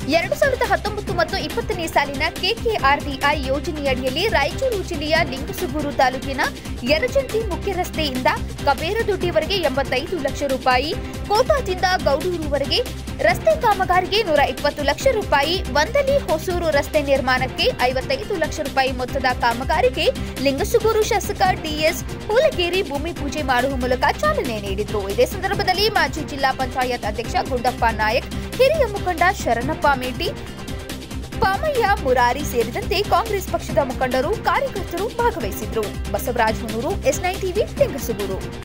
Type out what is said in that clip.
ಎರಡು ಸಾವಿರದ ಹತ್ತೊಂಬತ್ತು ಮತ್ತು ಇಪ್ಪತ್ತನೇ ಸಾಲಿನ ಕೆಕೆಆರ್ಡಿಐ ಯೋಜನೆಯಡಿಯಲ್ಲಿ ರಾಯಚೂರು ಜಿಲ್ಲೆಯ ಲಿಂಗಸುಗೂರು ತಾಲೂಕಿನ ಯರಜಂತಿ ಮುಖ್ಯ ರಸ್ತೆಯಿಂದ ಕಬೇರದೊಡ್ಡಿವರೆಗೆ ಎಂಬತ್ತೈದು ಲಕ್ಷ ರೂಪಾಯಿ ಕೋಟಾದಿಂದ ಗೌಡೂರುವರೆಗೆ ರಸ್ತೆ ಕಾಮಗಾರಿಗೆ ನೂರ ಇಪ್ಪತ್ತು ಲಕ್ಷ ರೂಪಾಯಿ ಒಂದಲಿ ಹೊಸೂರು ರಸ್ತೆ ನಿರ್ಮಾಣಕ್ಕೆ ಐವತ್ತೈದು ಲಕ್ಷ ರೂಪಾಯಿ ಮೊತ್ತದ ಕಾಮಗಾರಿಗೆ ಲಿಂಗಸುಗೂರು ಶಾಸಕ ಡಿಎಸ್ ಹೂಲಗೇರಿ ಭೂಮಿ ಪೂಜೆ ಮಾಡುವ ಮೂಲಕ ಚಾಲನೆ ನೀಡಿದ್ರು ಇದೇ ಸಂದರ್ಭದಲ್ಲಿ ಮಾಜಿ ಜಿಲ್ಲಾ ಪಂಚಾಯತ್ ಅಧ್ಯಕ್ಷ ಗುಂಡಪ್ಪ ನಾಯಕ್ ಹಿರಿಯ ಮುಖಂಡ ಶರಣಪ್ಪ ಮೇಟಿ ಪಾಮಯ್ಯ ಮುರಾರಿ ಸೇರಿದಂತೆ ಕಾಂಗ್ರೆಸ್ ಪಕ್ಷದ ಮುಖಂಡರು ಕಾರ್ಯಕರ್ತರು ಭಾಗವಹಿಸಿದ್ರು Basavaraj Hunur S nine TV Lingasugur